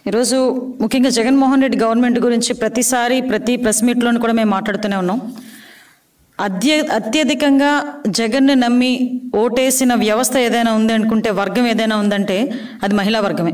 ఈరోజు ముఖ్యంగా జగన్మోహన్ రెడ్డి గవర్నమెంట్ గురించి ప్రతిసారి ప్రతి ప్రెస్ మీట్లోనూ కూడా మేము మాట్లాడుతూనే ఉన్నాం అత్య అత్యధికంగా జగన్ని నమ్మి ఓటేసిన వ్యవస్థ ఏదైనా ఉంది అనుకుంటే వర్గం ఏదైనా ఉందంటే అది మహిళా వర్గమే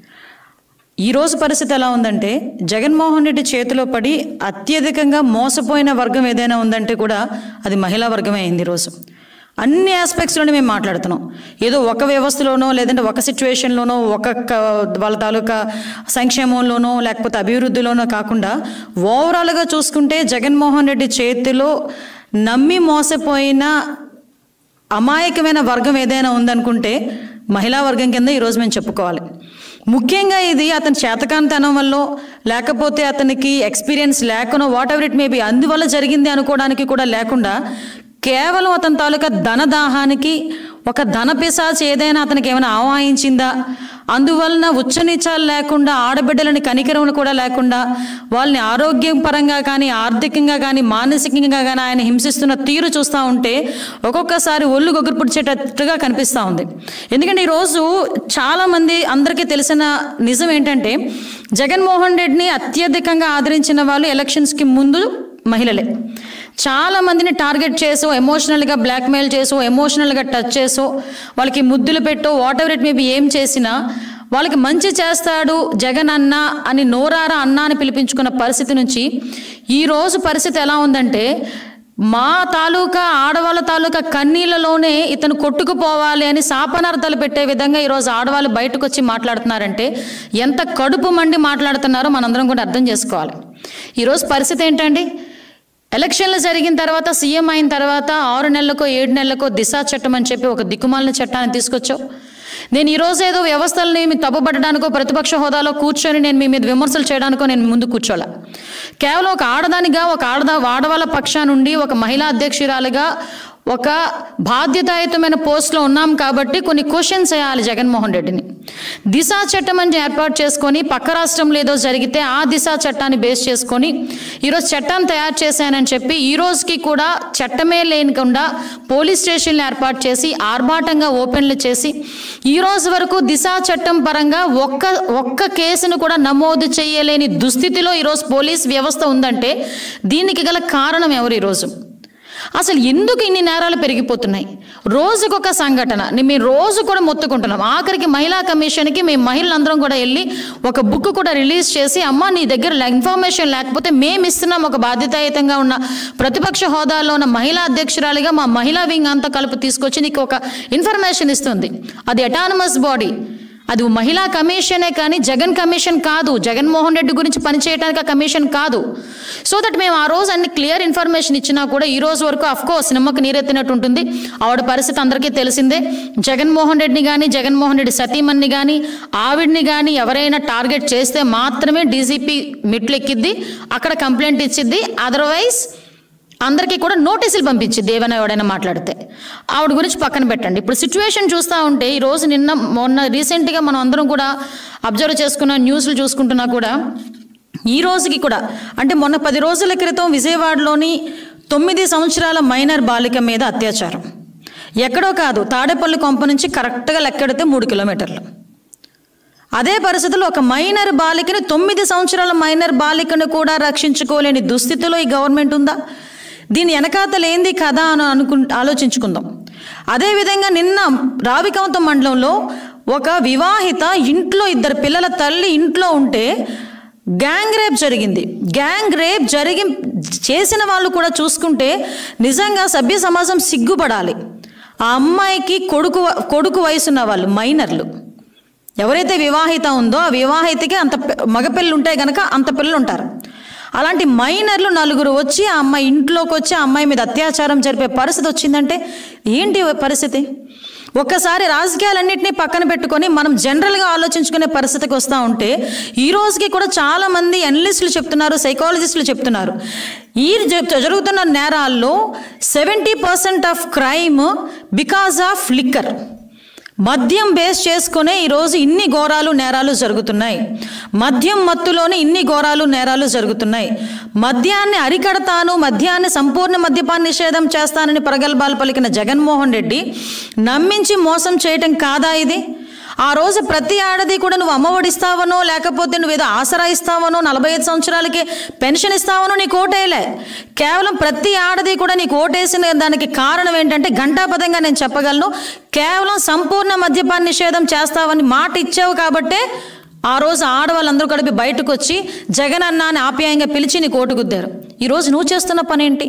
ఈ రోజు పరిస్థితి ఎలా ఉందంటే జగన్మోహన్ రెడ్డి చేతిలో పడి అత్యధికంగా మోసపోయిన వర్గం ఏదైనా ఉందంటే కూడా అది మహిళా వర్గమే అయింది ఈరోజు అన్ని ఆస్పెక్ట్స్లోనే మేము మాట్లాడుతున్నాం ఏదో ఒక వ్యవస్థలోనో లేదంటే ఒక సిచ్యువేషన్లోనో ఒక క- వాళ్ళ తాలూకా సంక్షేమంలోనో లేకపోతే అభివృద్ధిలోనో కాకుండా ఓవరాల్గా చూసుకుంటే జగన్మోహన్ రెడ్డి చేతిలో నమ్మి మోసపోయిన అమాయకమైన వర్గం ఏదైనా ఉందనుకుంటే మహిళా వర్గం కింద ఈరోజు మేము చెప్పుకోవాలి ముఖ్యంగా ఇది అతని చేతకాంతనం వల్ల లేకపోతే అతనికి ఎక్స్పీరియన్స్ లేకనో వాట్ ఎవర్ ఇట్ మేబీ అందువల్ల జరిగింది అనుకోవడానికి కూడా లేకుండా కేవలం అతని తాలూకా ధనదాహానికి ఒక ధన పిశాచి ఏదైనా అతనికి ఏమైనా ఆవాహించిందా అందువలన ఉచ్చనీచాలు లేకుండా ఆడబిడ్డలని కనికరం కూడా లేకుండా వాళ్ళని ఆరోగ్యం పరంగా కానీ ఆర్థికంగా కానీ మానసికంగా కానీ ఆయన హింసిస్తున్న తీరు చూస్తూ ఉంటే ఒక్కొక్కసారి ఒళ్ళు గొగ్గురు పుడిచేటట్టుగా కనిపిస్తూ ఉంది ఎందుకంటే ఈరోజు చాలామంది అందరికీ తెలిసిన నిజం ఏంటంటే జగన్మోహన్ రెడ్డిని అత్యధికంగా ఆదరించిన వాళ్ళు ఎలక్షన్స్కి ముందు మహిళలే చాలా మందిని టార్గెట్ చేసో ఎమోషనల్గా బ్లాక్మెయిల్ చేసో ఎమోషనల్గా టచ్ చేసో వాళ్ళకి ముద్దులు పెట్టో వాట్ ఎవర్ ఇట్ మేబీ ఏం చేసినా వాళ్ళకి మంచి చేస్తాడు జగన్ అన్న అని నోరారా అన్న అని పిలిపించుకున్న పరిస్థితి నుంచి ఈ రోజు పరిస్థితి ఎలా ఉందంటే మా తాలూకా ఆడవాళ్ళ తాలూకా కన్నీళ్ళలోనే ఇతను కొట్టుకుపోవాలి అని శాపనార్థాలు పెట్టే విధంగా ఈరోజు ఆడవాళ్ళు బయటకు వచ్చి మాట్లాడుతున్నారంటే ఎంత కడుపు మండి మాట్లాడుతున్నారో మనందరం కూడా అర్థం చేసుకోవాలి ఈరోజు పరిస్థితి ఏంటండి ఎలక్షన్లు జరిగిన తర్వాత సీఎం అయిన తర్వాత ఆరు నెలలకో ఏడు నెలలకో దిశా చట్టం అని చెప్పి ఒక దిక్కుమాలిన చట్టాన్ని తీసుకొచ్చావు నేను ఈ రోజు ఏదో వ్యవస్థల్ని మీ తప్పుపట్టడానికో ప్రతిపక్ష హోదాలో కూర్చొని నేను మీ మీద విమర్శలు చేయడానికో నేను ముందు కూర్చోలే కేవలం ఒక ఆడదానిగా ఒక ఆడదా ఆడవాళ్ళ పక్షా నుండి ఒక మహిళా అధ్యక్షురాలుగా ఒక బాధ్యతాయుతమైన పోస్ట్లో ఉన్నాం కాబట్టి కొన్ని క్వశ్చన్స్ వేయాలి జగన్మోహన్ రెడ్డిని దిశా చట్టం అని ఏర్పాటు చేసుకొని పక్క రాష్ట్రంలో ఏదో జరిగితే ఆ దిశా చట్టాన్ని బేస్ చేసుకొని ఈరోజు చట్టాన్ని తయారు చేశానని చెప్పి ఈ రోజుకి కూడా చట్టమే లేకుండా పోలీస్ స్టేషన్లు ఏర్పాటు చేసి ఆర్భాటంగా ఓపెన్లు చేసి ఈ రోజు వరకు దిశా చట్టం పరంగా ఒక్క ఒక్క కేసును కూడా నమోదు చేయలేని దుస్థితిలో ఈరోజు పోలీస్ వ్యవస్థ ఉందంటే దీనికి గల కారణం ఎవరు ఈరోజు అసలు ఎందుకు ఇన్ని నేరాలు పెరిగిపోతున్నాయి రోజుకొక సంఘటన ని- మేము రోజు కూడా మొత్తుకుంటున్నాం ఆఖరికి మహిళా కమిషన్కి మేము మహిళలందరం కూడా వెళ్ళి ఒక బుక్ కూడా రిలీజ్ చేసి అమ్మ నీ దగ్గర లే- ఇన్ఫర్మేషన్ లేకపోతే మేము ఇస్తున్నాం ఒక బాధ్యతాయుతంగా ఉన్న ప్రతిపక్ష హోదాలో ఉన్న మహిళా అధ్యక్షురాలిగా మా మహిళా వింగ్ అంతా కలుపు తీసుకొచ్చి నీకు ఒక ఇన్ఫర్మేషన్ ఇస్తుంది అది అటానమస్ బాడీ అది మహిళా కమిషనే కానీ జగన్ కమిషన్ కాదు జగన్మోహన్ రెడ్డి గురించి పనిచేయడానికి ఆ కమిషన్ కాదు సో దట్ మేము ఆ రోజు అన్ని క్లియర్ ఇన్ఫర్మేషన్ ఇచ్చినా కూడా ఈ రోజు వరకు అఫ్ కోర్స్ నిమ్మకు నీరెత్తినట్టు ఉంటుంది ఆవిడ పరిస్థితి అందరికీ తెలిసిందే జగన్మోహన్ రెడ్డిని కానీ జగన్మోహన్ రెడ్డి సతీమణ్ణి కానీ ఆవిడ్ని కానీ ఎవరైనా టార్గెట్ చేస్తే మాత్రమే డీజీపీ మెట్లు ఎక్కిద్ది అక్కడ కంప్లైంట్ ఇచ్చిద్ది అదర్వైజ్ అందరికీ కూడా నోటీసులు పంపించింది ఏమైనా ఎవడైనా మాట్లాడితే ఆవిడ గురించి పక్కన పెట్టండి ఇప్పుడు సిచ్యువేషన్ చూస్తూ ఉంటే ఈ రోజు నిన్న మొన్న రీసెంట్గా మనం అందరం కూడా అబ్జర్వ్ చేసుకున్న న్యూస్లు చూసుకుంటున్నా కూడా ఈ రోజుకి కూడా అంటే మొన్న పది రోజుల క్రితం విజయవాడలోని తొమ్మిది సంవత్సరాల మైనర్ బాలిక మీద అత్యాచారం ఎక్కడో కాదు తాడేపల్లి కొంప నుంచి కరెక్ట్గా లెక్కెడితే మూడు కిలోమీటర్లు అదే పరిస్థితుల్లో ఒక మైనర్ బాలికని తొమ్మిది సంవత్సరాల మైనర్ బాలికను కూడా రక్షించుకోలేని దుస్థితిలో ఈ గవర్నమెంట్ ఉందా దీని వెనకాతలు ఏంది కదా అని అనుకు ఆలోచించుకుందాం అదేవిధంగా నిన్న రావికవంతం మండలంలో ఒక వివాహిత ఇంట్లో ఇద్దరు పిల్లల తల్లి ఇంట్లో ఉంటే గ్యాంగ్ రేప్ జరిగింది గ్యాంగ్ రేప్ జరిగి చేసిన వాళ్ళు కూడా చూసుకుంటే నిజంగా సభ్య సమాజం సిగ్గుపడాలి ఆ అమ్మాయికి కొడుకు కొడుకు వయసున్న వాళ్ళు మైనర్లు ఎవరైతే వివాహిత ఉందో ఆ వివాహితకి అంత పి- మగపిల్లలు ఉంటే గనక అంత పిల్లలు ఉంటారు అలాంటి మైనర్లు నలుగురు వచ్చి ఆ అమ్మాయి ఇంట్లోకి వచ్చి ఆ అమ్మాయి మీద అత్యాచారం జరిపే పరిస్థితి వచ్చిందంటే ఏంటి పరిస్థితి ఒక్కసారి రాజకీయాలన్నింటినీ పక్కన పెట్టుకొని మనం జనరల్గా ఆలోచించుకునే పరిస్థితికి వస్తూ ఉంటే ఈ రోజుకి కూడా చాలామంది అనలిస్టులు చెప్తున్నారు సైకాలజిస్టులు చెప్తున్నారు ఈ జ- జరుగుతున్న నేరాల్లో seventy percent of crime because of liquor మద్యం బేస్ చేసుకునే ఈరోజు ఇన్ని ఘోరాలు నేరాలు జరుగుతున్నాయి మద్యం మత్తులోనే ఇన్ని ఘోరాలు నేరాలు జరుగుతున్నాయి మద్యాన్ని అరికడతాను మద్యాన్ని సంపూర్ణ మద్యపాన నిషేధం చేస్తానని ప్రగల్భాలు పలికిన జగన్మోహన్ రెడ్డి నమ్మించి మోసం చేయటం కాదా ఇది ఆ రోజు ప్రతి ఆడది కూడా నువ్వు అమ్మఒడి ఇస్తావనో లేకపోతే నువ్వు ఏదో ఆసరా ఇస్తావనో నలభై ఐదు సంవత్సరాలకి పెన్షన్ ఇస్తావనో నీకు ఓటేయలే కేవలం ప్రతి ఆడది కూడా నీకు ఓటేసిన దానికి కారణం ఏంటంటే ఘంటాపదంగా నేను చెప్పగలను కేవలం సంపూర్ణ మద్యపాన నిషేధం చేస్తావని మాట ఇచ్చావు కాబట్టే ఆ రోజు ఆడవాళ్ళందరూ కలిపి బయటకు వచ్చి జగన్ అన్న అని ఆప్యాయంగా పిలిచి నీకు ఓటు గుద్దారు ఈరోజు నువ్వు చేస్తున్న పని ఏంటి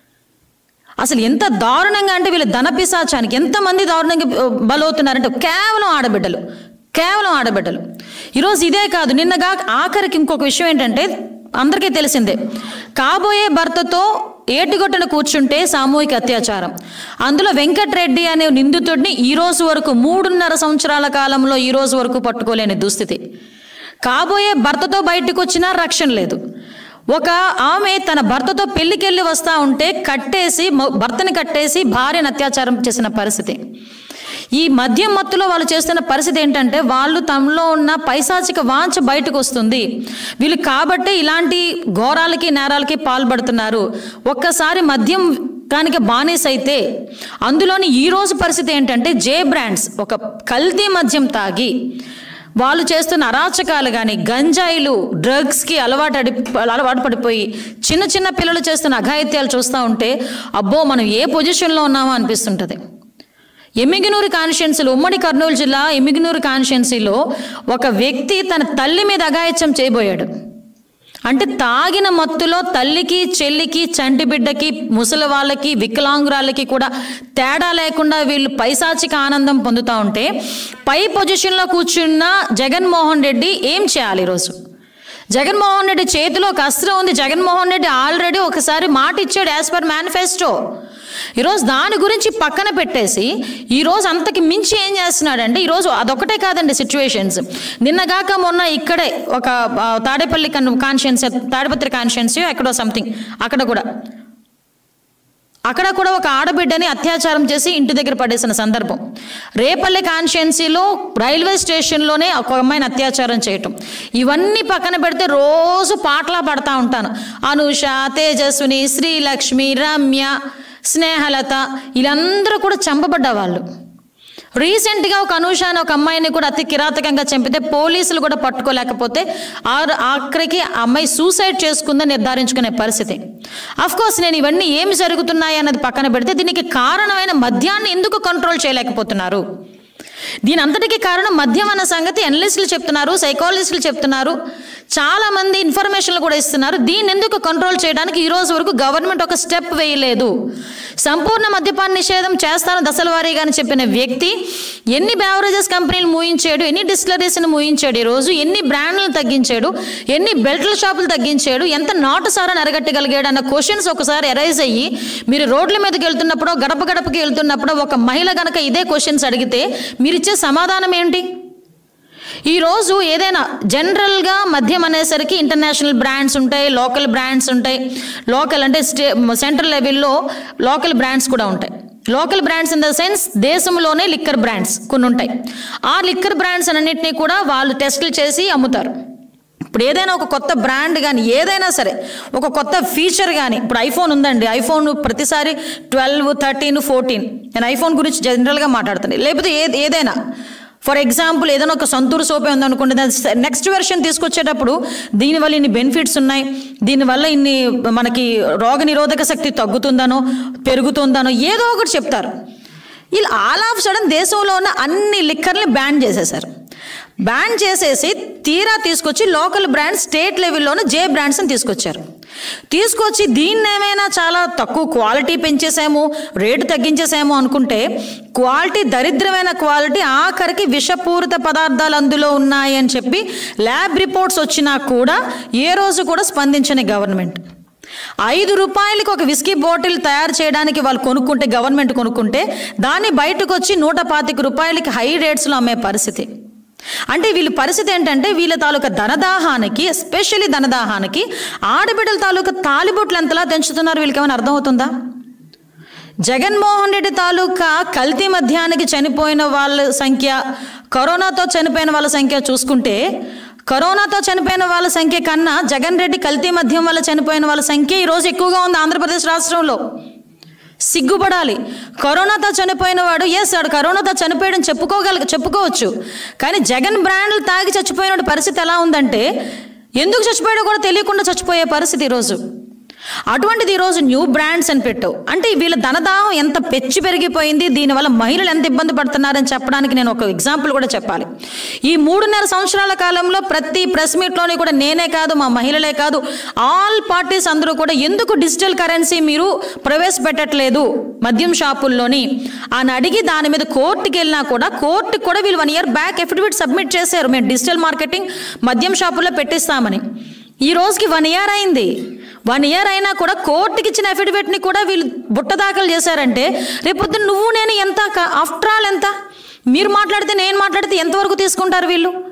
అసలు ఎంత దారుణంగా అంటే వీళ్ళ ధనపిశాచానికి ఎంతమంది దారుణంగా ఆ, బలవుతున్నారంటే కేవలం ఆడబిడ్డలు కేవలం ఆడబిడ్డలు ఈరోజు ఇదే కాదు నిన్నగా ఆఖరికి ఇంకొక విషయం ఏంటంటే అందరికీ తెలిసిందే కాబోయే భర్తతో ఏటిగొట్టన కూర్చుంటే సామూహిక అత్యాచారం అందులో వెంకట్రెడ్డి అనే నిందితుడిని ఈ రోజు వరకు మూడున్నర సంవత్సరాల కాలంలో ఈ రోజు వరకు పట్టుకోలేని దుస్థితి కాబోయే భర్తతో బయటకు వచ్చినా రక్షణ లేదు ఒక ఆమె తన భర్తతో పెళ్లికెళ్ళి వస్తా ఉంటే కట్టేసి మ- భర్తని కట్టేసి భార్యను అత్యాచారం చేసిన పరిస్థితి ఈ మద్యం మత్తులో వాళ్ళు చేస్తున్న పరిస్థితి ఏంటంటే వాళ్ళు తమలో ఉన్న పైశాచిక వాంఛ బయటకు వస్తుంది వీళ్ళు కాబట్టి ఇలాంటి ఘోరాలకి నేరాలకి పాల్పడుతున్నారు ఒక్కసారి మద్యం కనుక బానిస అయితే అందులోని ఈ రోజు పరిస్థితి ఏంటంటే జే బ్రాండ్స్ ఒక కల్తీ మద్యం తాగి వాళ్ళు చేస్తున్న అరాచకాలు కానీ గంజాయిలు డ్రగ్స్కి అలవాటు అడి అలవాటు పడిపోయి చిన్న చిన్న పిల్లలు చేస్తున్న అఘాయిత్యాలు చూస్తూ ఉంటే అబ్బో మనం ఏ పొజిషన్లో ఉన్నామో అనిపిస్తుంటుంది ఎమ్మిగినూరు కాన్స్టిట్యున్సీలో ఉమ్మడి కర్నూలు జిల్లా ఎమ్మిగినూరు కాన్స్టిట్యున్సీలో ఒక వ్యక్తి తన తల్లి మీద అఘాయిత్యం చేయబోయాడు అంటే తాగిన మత్తులో తల్లికి చెల్లికి చంటి బిడ్డకి ముసలి వాళ్ళకి వికలాంగురాలకి కూడా తేడా లేకుండా వీళ్ళు పైశాచిక ఆనందం పొందుతూ ఉంటే పై పొజిషన్లో కూర్చున్న జగన్మోహన్ రెడ్డి ఏం చేయాలి ఈరోజు జగన్మోహన్ రెడ్డి చేతిలో ఒక అస్త్రం ఉంది జగన్మోహన్ రెడ్డి ఆల్రెడీ ఒకసారి మాట ఇచ్చాడు యాజ్ పర్ మేనిఫెస్టో ఈరోజు దాని గురించి పక్కన పెట్టేసి ఈరోజు అంతకి మించి ఏం చేస్తున్నాడంటే ఈరోజు అదొకటే కాదండి సిచ్యువేషన్స్ నిన్నగాక మొన్న ఇక్కడే ఒక ఆ, తాడేపల్లి కన్ కాన్షియన్స్ తాడిపత్రి కాన్షియన్సీ ఎక్కడో సంథింగ్ అక్కడ కూడా అక్కడ కూడా ఒక ఆడబిడ్డని అత్యాచారం చేసి ఇంటి దగ్గర పడేసిన సందర్భం రేపల్లె కాన్స్టిట్యున్సీలో రైల్వే స్టేషన్లోనే ఒక అమ్మాయిని అత్యాచారం చేయటం ఇవన్నీ పక్కన పెడితే రోజు పాటలా పడతా ఉంటాను అనుష తేజస్విని శ్రీలక్ష్మి రమ్య స్నేహలత వీళ్ళందరూ కూడా చంపబడ్డ వాళ్ళు రీసెంట్గా ఒక అనూష అనే ఒక అమ్మాయిని కూడా అతి కిరాతకంగా చంపితే పోలీసులు కూడా పట్టుకోలేకపోతే ఆ- ఆఖరికి ఆ అమ్మాయి సూసైడ్ చేసుకుందని నిర్ధారించుకునే పరిస్థితి అఫ్ కోర్స్ నేను ఇవన్నీ ఏమి జరుగుతున్నాయి అన్నది పక్కన పెడితే దీనికి కారణమైన మద్యాన్ని ఎందుకు కంట్రోల్ చేయలేకపోతున్నారు దీని అంతటికీ కారణం మద్యం అన్న సంగతి అనలిస్టులు చెప్తున్నారు సైకాలజిస్టులు చెప్తున్నారు చాలా మంది ఇన్ఫర్మేషన్లు కూడా ఇస్తున్నారు దీన్ని ఎందుకు కంట్రోల్ చేయడానికి ఈ రోజు వరకు గవర్నమెంట్ ఒక స్టెప్ వేయలేదు సంపూర్ణ మద్యపాన నిషేధం చేస్తాను దశల వారీగా అని చెప్పిన వ్యక్తి ఎన్ని బెవరేజెస్ కంపెనీలు మూయించాడు ఎన్ని డిస్టిలరీస్ని మూయించాడు ఈ రోజు ఎన్ని బ్రాండ్లను తగ్గించాడు ఎన్ని బెల్ట్ల షాపులు తగ్గించాడు ఎంత నాటు సారాన్ని అరగట్టగలిగాడు అన్న క్వశ్చన్స్ ఒకసారి ఎరైజ్ అయ్యి మీరు రోడ్ల మీదకి వెళ్తున్నప్పుడు గడప గడపకి వెళ్తున్నప్పుడు ఒక మహిళ గనక ఇదే క్వశ్చన్స్ అడిగితే మీరిచ్చే సమాధానం ఏంటి ఈరోజు ఏదైనా జనరల్గా మద్యం అనేసరికి ఇంటర్నేషనల్ బ్రాండ్స్ ఉంటాయి లోకల్ బ్రాండ్స్ ఉంటాయి లోకల్ అంటే స్టే సెంట్రల్ లెవెల్లో లోకల్ బ్రాండ్స్ కూడా ఉంటాయి local brands in the sense దేశంలోనే లిక్కర్ బ్రాండ్స్ కొన్ని ఉంటాయి ఆ లిక్కర్ బ్రాండ్స్ అన్నింటినీ కూడా వాళ్ళు టెస్టులు చేసి అమ్ముతారు ఇప్పుడు ఏదైనా ఒక కొత్త బ్రాండ్ కానీ ఏదైనా సరే ఒక కొత్త ఫీచర్ కానీ ఇప్పుడు ఐఫోన్ ఉందండి ఐఫోన్ ప్రతిసారి ట్వెల్వ్ థర్టీన్ ఫోర్టీన్ నేను ఐఫోన్ గురించి జనరల్గా మాట్లాడుతాను లేకపోతే ఏ ఏదైనా ఫర్ ఎగ్జాంపుల్ ఏదైనా ఒక సొంతూరు సోపే ఉందనుకోండి దాని నెక్స్ట్ వెర్షన్ తీసుకొచ్చేటప్పుడు దీనివల్ల ఇన్ని బెనిఫిట్స్ ఉన్నాయి దీనివల్ల ఇన్ని మనకి రోగ నిరోధక శక్తి తగ్గుతుందనో పెరుగుతుందనో ఏదో ఒకటి చెప్తారు వీళ్ళు ఆల్ ఆఫ్ సడన్ దేశంలో ఉన్న అన్ని లిక్కర్ని బ్యాన్ చేసేశారు బ్యాన్ చేసేసి తీరా తీసుకొచ్చి లోకల్ బ్రాండ్ స్టేట్ లెవెల్లోనే జే బ్రాండ్స్ని తీసుకొచ్చారు తీసుకొచ్చి దీన్ని ఏమైనా చాలా తక్కువ క్వాలిటీ పెంచేసాము రేటు తగ్గించేసాము అనుకుంటే క్వాలిటీ దరిద్రమైన క్వాలిటీ ఆఖరికి విషపూరిత పదార్థాలు అందులో ఉన్నాయి అని చెప్పి ల్యాబ్ రిపోర్ట్స్ వచ్చినా కూడా ఏ రోజు కూడా స్పందించని గవర్నమెంట్ ఐదు రూపాయలకి ఒక విస్కీ బాటిల్ తయారు చేయడానికి వాళ్ళు కొనుక్కుంటే గవర్నమెంట్ కొనుక్కుంటే దాన్ని బయటకు వచ్చి నూట పాతిక రూపాయలకి హై రేట్స్లో అమ్మే పరిస్థితి అంటే వీళ్ళ పరిస్థితి ఏంటంటే వీళ్ళ తాలూకా ధనదాహానికి ఎస్పెషల్లీ ధనదాహానికి ఆడబిడ్డల తాలూకా తాలిబొట్లు ఎంతలా తెంచుతున్నారు వీళ్ళకి ఏమైనా అర్థమవుతుందా జగన్మోహన్ రెడ్డి తాలూకా కల్తీ మధ్యానికి చనిపోయిన వాళ్ళ సంఖ్య కరోనాతో చనిపోయిన వాళ్ళ సంఖ్య చూసుకుంటే కరోనాతో చనిపోయిన వాళ్ళ సంఖ్య కన్నా జగన్ రెడ్డి కల్తీ మద్యం వల్ల చనిపోయిన వాళ్ళ సంఖ్య ఈరోజు ఎక్కువగా ఉంది ఆంధ్రప్రదేశ్ రాష్ట్రంలో సిగ్గుపడాలి కరోనాతో చనిపోయిన వాడు ఎస్ వాడు కరోనాతో చనిపోయాడని చెప్పుకోగల చెప్పుకోవచ్చు కానీ జగన్ బ్రాండ్లు తాగి చచ్చిపోయిన పరిస్థితి ఎలా ఉందంటే ఎందుకు చచ్చిపోయాడో కూడా తెలియకుండా చచ్చిపోయే పరిస్థితి ఈరోజు అటువంటిది ఈరోజు న్యూ బ్రాండ్స్ అని పెట్టావు అంటే వీళ్ళ ధనదాహం ఎంత పెచ్చి పెరిగిపోయింది దీనివల్ల మహిళలు ఎంత ఇబ్బంది పడుతున్నారని చెప్పడానికి నేను ఒక ఎగ్జాంపుల్ కూడా చెప్పాలి ఈ మూడున్నర సంవత్సరాల కాలంలో ప్రతి ప్రెస్ మీట్లోని కూడా నేనే కాదు మా మహిళలే కాదు ఆల్ పార్టీస్ అందరూ కూడా ఎందుకు డిజిటల్ కరెన్సీ మీరు ప్రవేశపెట్టట్లేదు మద్యం షాపుల్లోని అని అడిగి దాని మీద కోర్టుకి వెళ్ళినా కూడా కోర్టుకి కూడా వీళ్ళు one year back affidavit submit చేశారు మేము డిజిటల్ మార్కెటింగ్ మద్యం షాపుల్లో పెట్టిస్తామని ఈ రోజుకి వన్ ఇయర్ అయింది వన్ ఇయర్ అయినా కూడా కోర్టుకి ఇచ్చిన అఫిడవిట్ని కూడా వీళ్ళు బుట్ట దాఖలు చేశారంటే రేపొద్దున నువ్వు నేను ఎంత ఆఫ్టర్ ఆల్ ఎంత మీరు మాట్లాడితే నేను మాట్లాడితే ఎంతవరకు తీసుకుంటారు వీళ్ళు